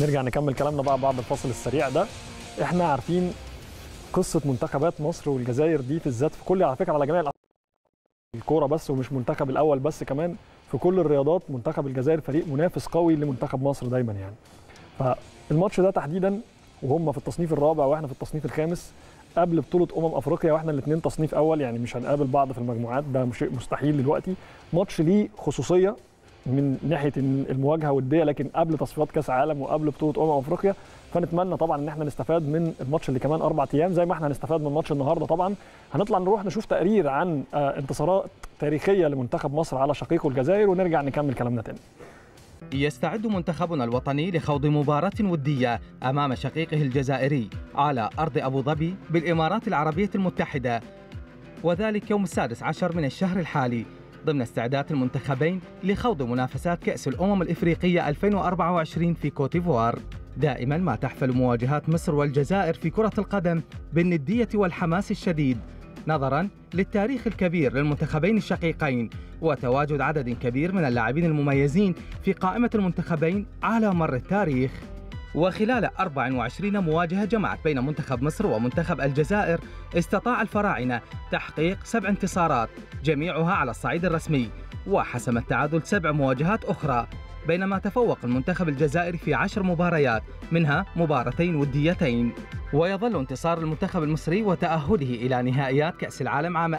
نرجع نكمل كلامنا بقى بعد الفاصل السريع ده احنا عارفين قصه منتخبات مصر والجزائر دي بالذات في كل على فكره على جميع الكوره بس ومش منتخب الاول بس كمان في كل الرياضات منتخب الجزائر فريق منافس قوي لمنتخب مصر دايما يعني فالماتش ده تحديدا وهم في التصنيف الرابع واحنا في التصنيف الخامس قبل بطوله امم افريقيا واحنا الاثنين تصنيف اول يعني مش هنقابل بعض في المجموعات ده شيء مستحيل دلوقتي ماتش ليه خصوصيه من ناحيه المواجهه وديه لكن قبل تصفيات كاس عالم وقبل بطوله امم افريقيا فنتمنى طبعا ان احنا نستفاد من الماتش اللي كمان اربع ايام زي ما احنا هنستفاد من ماتش النهارده طبعا هنطلع نروح نشوف تقرير عن انتصارات تاريخيه لمنتخب مصر على شقيقه الجزائر ونرجع نكمل كلامنا تاني يستعد منتخبنا الوطني لخوض مباراة ودية أمام شقيقه الجزائري على أرض أبو ظبي بالإمارات العربية المتحدة وذلك يوم السادس عشر من الشهر الحالي ضمن استعداد المنتخبين لخوض منافسات كأس الأمم الإفريقية 2024 في كوتيفوار دائما ما تحفل مواجهات مصر والجزائر في كرة القدم بالندية والحماس الشديد نظرا للتاريخ الكبير للمنتخبين الشقيقين وتواجد عدد كبير من اللاعبين المميزين في قائمة المنتخبين على مر التاريخ وخلال 24 مواجهة جمعت بين منتخب مصر ومنتخب الجزائر استطاع الفراعنة تحقيق سبع انتصارات جميعها على الصعيد الرسمي وحسم التعادل سبع مواجهات أخرى بينما تفوق المنتخب الجزائري في عشر مباريات منها مباراتين وديتين ويظل انتصار المنتخب المصري وتأهله إلى نهائيات كأس العالم عام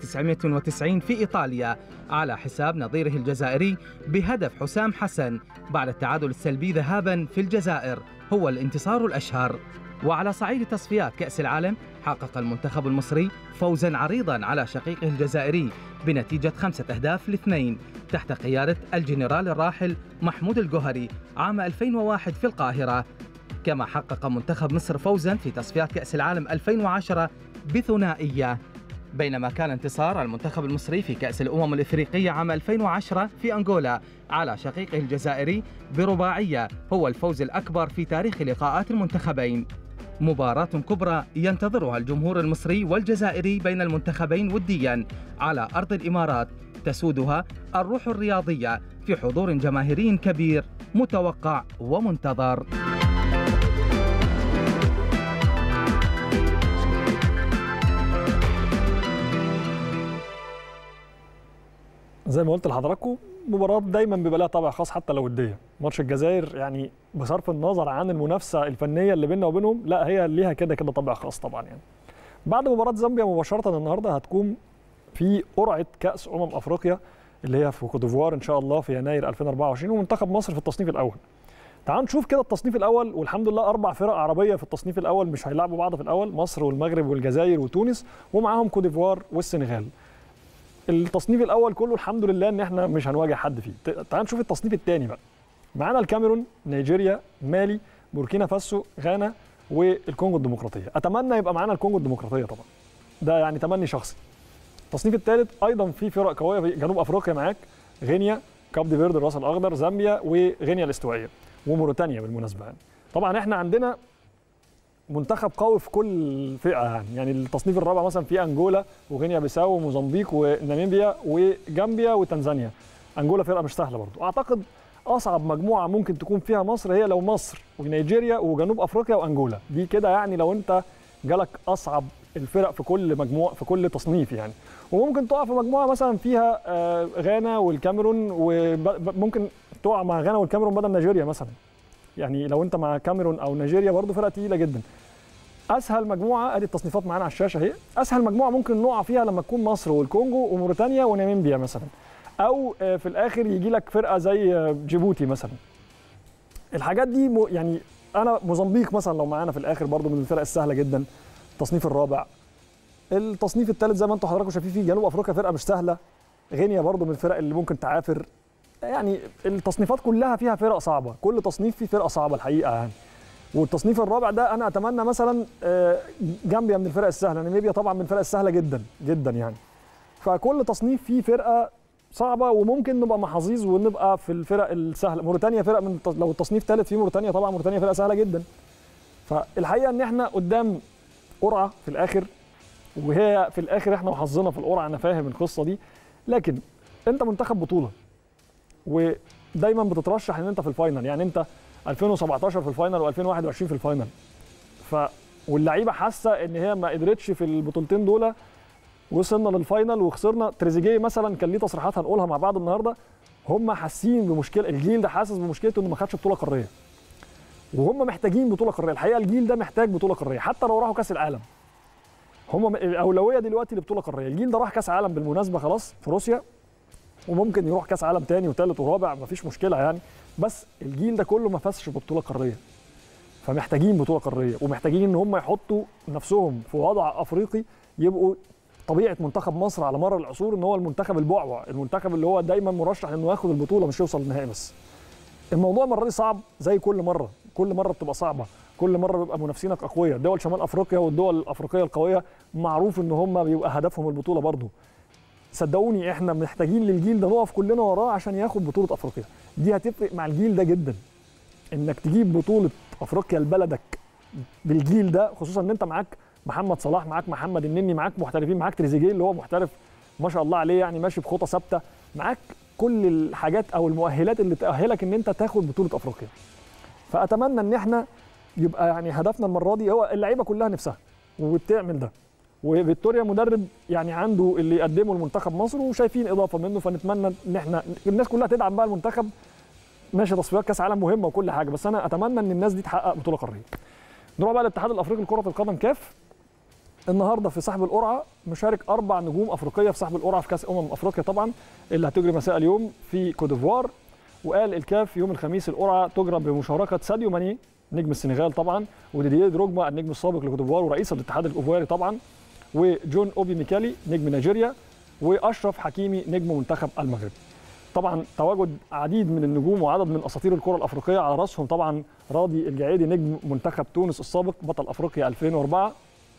1990 في إيطاليا على حساب نظيره الجزائري بهدف حسام حسن بعد التعادل السلبي ذهابا في الجزائر هو الانتصار الأشهر وعلى صعيد تصفيات كأس العالم حقق المنتخب المصري فوزا عريضا على شقيقه الجزائري بنتيجة خمسة أهداف لاثنين تحت قيادة الجنرال الراحل محمود الجوهري عام 2001 في القاهرة كما حقق منتخب مصر فوزا في تصفيات كأس العالم 2010 بثنائية بينما كان انتصار المنتخب المصري في كأس الأمم الإفريقية عام 2010 في أنغولا على شقيقه الجزائري برباعية هو الفوز الأكبر في تاريخ لقاءات المنتخبين مباراة كبرى ينتظرها الجمهور المصري والجزائري بين المنتخبين وديا على أرض الإمارات تسودها الروح الرياضية في حضور جماهيري كبير متوقع ومنتظر زي ما قلت لحضراتكم مباراه دايما بيبقى لها طابع خاص حتى لو وديه ماتش الجزائر يعني بصرف النظر عن المنافسه الفنيه اللي بيننا وبينهم لا هي ليها كده كده طابع خاص طبعا يعني بعد مباراه زامبيا مباشره النهارده هتكون في قرعه كاس امم افريقيا اللي هي في كوتيفوار ان شاء الله في يناير 2024 ومنتخب مصر في التصنيف الاول تعالوا نشوف كده التصنيف الاول والحمد لله اربع فرق عربيه في التصنيف الاول مش هيلعبوا بعض في الاول مصر والمغرب والجزائر وتونس ومعاهم كوتيفوار والسنغال التصنيف الاول كله الحمد لله ان احنا مش هنواجه حد فيه تعال نشوف التصنيف الثاني بقى معانا الكاميرون نيجيريا مالي بوركينا فاسو غانا والكونغو الديمقراطيه اتمنى يبقى معانا الكونغو الديمقراطيه طبعا ده يعني تمني شخصي التصنيف الثالث ايضا في فرق قويه في جنوب افريقيا معاك غينيا كاب دي فيرد الراس الاخضر زامبيا وغينيا الاستوائيه وموريتانيا بالمناسبه يعني طبعا احنا عندنا منتخب قوي في كل فئه يعني يعني التصنيف الرابع مثلا في انجولا وغينيا بيساو وموزمبيق وناميبيا وجامبيا وتنزانيا انجولا فرقه مش سهله برضو اعتقد اصعب مجموعه ممكن تكون فيها مصر هي لو مصر ونيجيريا وجنوب افريقيا وانجولا دي كده يعني لو انت جالك اصعب الفرق في كل مجموعه في كل تصنيف يعني وممكن تقع في مجموعه مثلا فيها غانا والكاميرون وممكن تقع مع غانا والكاميرون بدل نيجيريا مثلا يعني لو انت مع كاميرون او نيجيريا برضه فرقه تقيله جدا اسهل مجموعه ادي التصنيفات معانا على الشاشه اهي اسهل مجموعه ممكن نقع فيها لما تكون مصر والكونجو وموريتانيا وناميبيا مثلا او في الاخر يجي لك فرقه زي جيبوتي مثلا الحاجات دي يعني انا موزمبيق مثلا لو معانا في الاخر برضه من الفرق السهله جدا التصنيف الرابع التصنيف الثالث زي ما انتم حضراتكم شايفين في جنوب افريقيا فرقه مش سهله غينيا برضه من الفرق اللي ممكن تعافر يعني التصنيفات كلها فيها فرق صعبه كل تصنيف فيه فرقه صعبه الحقيقه يعني والتصنيف الرابع ده انا اتمنى مثلا جامبيا من الفرق السهله ناميبيا طبعا من الفرق السهله جدا جدا يعني فكل تصنيف فيه فرقه صعبه وممكن نبقى محظوظ ونبقى في الفرق السهله موريتانيا فرق من لو التصنيف ثالث في موريتانيا طبعا موريتانيا فرقه سهله جدا فالحقيقه ان احنا قدام قرعه في الاخر وهي في الاخر احنا وحظنا في القرعه انا فاهم القصه دي لكن انت منتخب بطوله ودايما بتترشح ان انت في الفاينل يعني انت 2017 في الفاينل و2021 في الفاينل ف واللعيبه حاسه ان هي ما قدرتش في البطولتين دول وصلنا للفاينل وخسرنا تريزيجيه مثلا كان ليه تصريحات هنقولها مع بعض النهارده هم حاسين بمشكله الجيل ده حاسس بمشكلته انه ما خدش بطوله قاريه وهم محتاجين بطوله قاريه الحقيقه الجيل ده محتاج بطوله قاريه حتى لو راحوا كاس العالم هم الاولويه دلوقتي لبطوله قاريه الجيل ده راح كاس عالم بالمناسبه خلاص في روسيا وممكن يروح كاس عالم تاني وثالث ورابع مفيش مشكله يعني بس الجيل ده كله ما فازش ببطوله قاريه فمحتاجين بطوله قاريه ومحتاجين ان هم يحطوا نفسهم في وضع افريقي يبقوا طبيعه منتخب مصر على مر العصور ان هو المنتخب البعبع المنتخب اللي هو دايما مرشح انه ياخد البطوله مش يوصل للنهائي بس الموضوع المره دي صعب زي كل مره كل مره بتبقى صعبه كل مره بيبقى منافسينك اقوياء دول شمال افريقيا والدول الافريقيه القويه معروف ان هم بيبقى هدفهم البطوله برضو صدقوني احنا محتاجين للجيل ده نقف كلنا وراه عشان ياخد بطوله افريقيا دي هتفرق مع الجيل ده جدا انك تجيب بطوله افريقيا لبلدك بالجيل ده خصوصا ان انت معاك محمد صلاح معاك محمد النني معاك محترفين معاك تريزيجيه اللي هو محترف ما شاء الله عليه يعني ماشي بخطى ثابته معاك كل الحاجات او المؤهلات اللي تاهلك ان انت تاخد بطوله افريقيا فاتمنى ان احنا يبقى يعني هدفنا المره دي هو اللعيبه كلها نفسها وبتعمل ده وفيكتوريا مدرب يعني عنده اللي يقدمه لمنتخب مصر وشايفين اضافه منه فنتمنى ان احنا الناس كلها تدعم بقى المنتخب ماشي تصفيات كاس عالم مهمه وكل حاجه بس انا اتمنى ان الناس دي تحقق بطوله قاريه. نروح بقى للاتحاد الافريقي لكره القدم كاف النهارده في سحب القرعه مشارك اربع نجوم افريقيه في سحب القرعه في كاس امم افريقيا طبعا اللي هتجري مساء اليوم في كوديفوار وقال الكاف يوم الخميس القرعه تجرى بمشاركه ساديو ماني نجم السنغال طبعا وديدييه دروجبا النجم السابق لكوديفوار ورئيس الاتحاد الايفواري طبعا وجون اوبي ميكالي نجم نيجيريا واشرف حكيمي نجم منتخب المغرب طبعا تواجد عديد من النجوم وعدد من اساطير الكره الافريقيه على راسهم طبعا راضي الجعيدي نجم منتخب تونس السابق بطل افريقيا 2004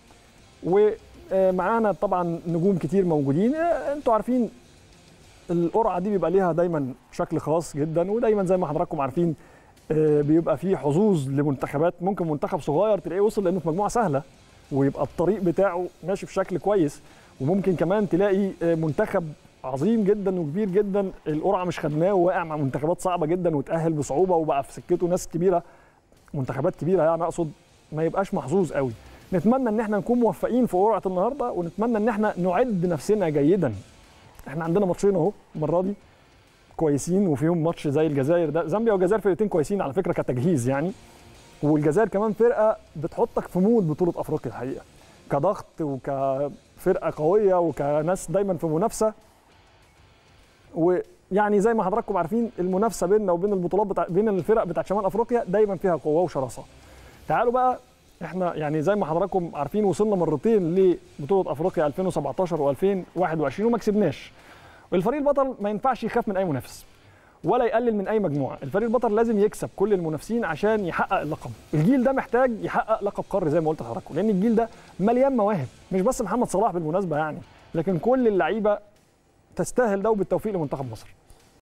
ومعانا طبعا نجوم كتير موجودين انتوا عارفين القرعه دي بيبقى ليها دايما شكل خاص جدا ودايما زي ما حضراتكم عارفين بيبقى فيه حظوظ لمنتخبات ممكن منتخب صغير تلاقيه وصل لانه في مجموعه سهله ويبقى الطريق بتاعه ماشي بشكل كويس وممكن كمان تلاقي منتخب عظيم جدا وكبير جدا القرعه مش خدناه وواقع مع منتخبات صعبه جدا وتاهل بصعوبه وبقى في سكته ناس كبيره منتخبات كبيره يعني اقصد ما يبقاش محظوظ قوي نتمنى ان احنا نكون موفقين في قرعه النهارده ونتمنى ان احنا نعد نفسنا جيدا احنا عندنا ماتشين اهو المره دي كويسين وفيهم ماتش زي الجزائر ده زامبيا والجزائر فرقتين كويسين على فكره كتجهيز يعني والجزائر كمان فرقه بتحطك في مود بطوله افريقيا الحقيقه كضغط وكفرقه قويه وكناس دايما في منافسه ويعني زي ما حضراتكم عارفين المنافسه بيننا وبين البطولات بتاع بين الفرق بتاعت شمال افريقيا دايما فيها قوه وشراسه. تعالوا بقى احنا يعني زي ما حضراتكم عارفين وصلنا مرتين لبطوله افريقيا 2017 و2021 وما كسبناش. والفريق البطل ما ينفعش يخاف من اي منافس ولا يقلل من اي مجموعه، الفريق البطل لازم يكسب كل المنافسين عشان يحقق اللقب. الجيل ده محتاج يحقق لقب قاري زي ما قلت لحضراتكم لان الجيل ده مليان مواهب، مش بس محمد صلاح بالمناسبه يعني، لكن كل اللعيبه تستاهل ده وبالتوفيق لمنتخب مصر